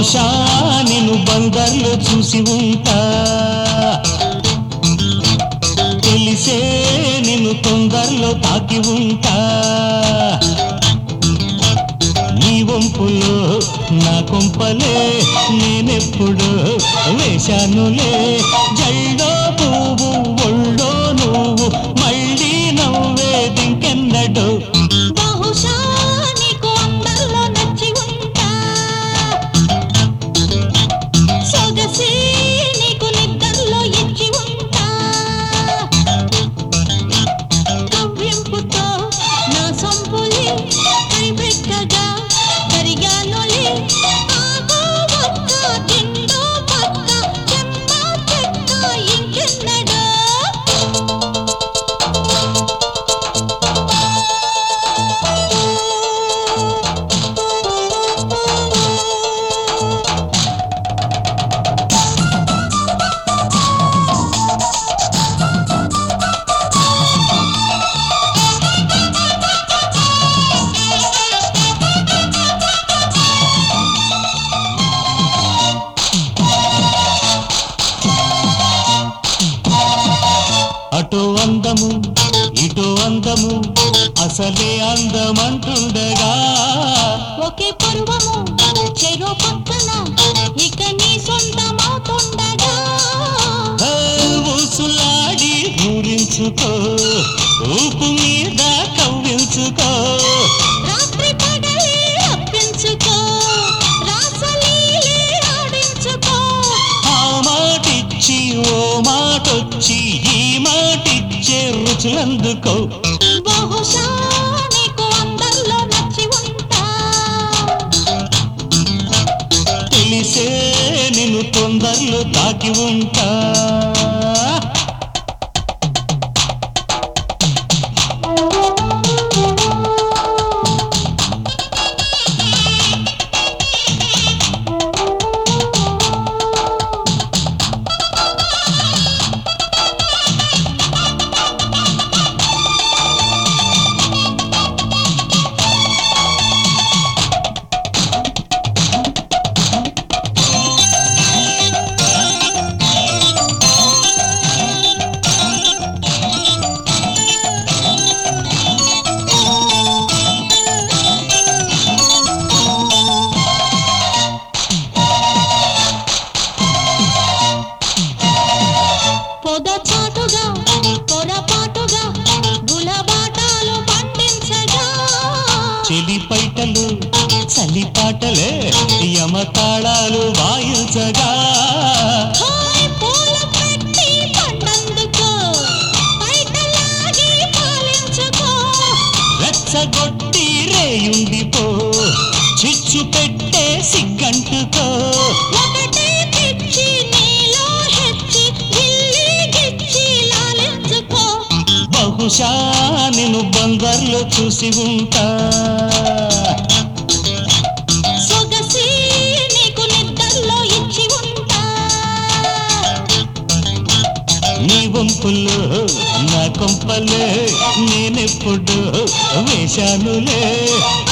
బహుశా నేను బందర్లో చూసి ఉంటా తెలిసే నిన్ను తొందరలో తాకి ఉంటా నీ వంపులో నా కొంపలే నేనెప్పుడు వేశానులే జల్లో పువ్వు ఒళ్ళో నువ్వు మళ్ళీ నవ్వేదింకెన్నడు బహుశా నీకు అందరిలో నచ్చి ఉంటా సొగసి నీకు నిద్రలో ఇచ్చి ఉంటా కవ్వింపుతో నా సొంపులి కైబెట్టగా కరిగానులే ఆగో ఒక్క తిండో పక్క చెమ్మ చెక్క ఇంకెన్నడో అటో అందము ఇటో అందము అసలే అందమంటుండగా ఒకే పరువము చెరో పక్కన ఇక నీ సొంతమవుతుండగా ఆ ఊసులాడి ఊరించుకో ఊపు మీద కవ్వించుకో రాత్రి పగలే అప్పించుకో రాసలీలే ఆడించుకో ఆ మాటిచ్చి ఓ మాటొచ్చి ఈ మాటిచ్చే రుచులందుకో బహుశా నీకు అందరిలో నచ్చి ఉంటా తెలిసే నిన్ను తొందరలో తాకి ఉంటా పొద చాటుగా పొరపాటుగా గులబాటాలు పండించగా చెలి పైటలు చలిపాటలే యమతాళాలు వాయించగా హాయ్ పూల పెట్టి పండందుకో బయటలాగి పాలించుకో రెచ్చగొట్టి రేయుండిపో చిచ్చు పెట్టే సిగ్గంటుకో ఒకటే పిచ్చి నీలో హెచ్చి గిల్లి గిచ్చి లాలించుకో బహుశా నేను బంగారులో చూసి ఉంటా సొగసి నీకు నిద్రలో ఇచ్చి ఉంటా నీ వంపుల్లో నా కొంపలే నేనెప్పుడు వేశానులే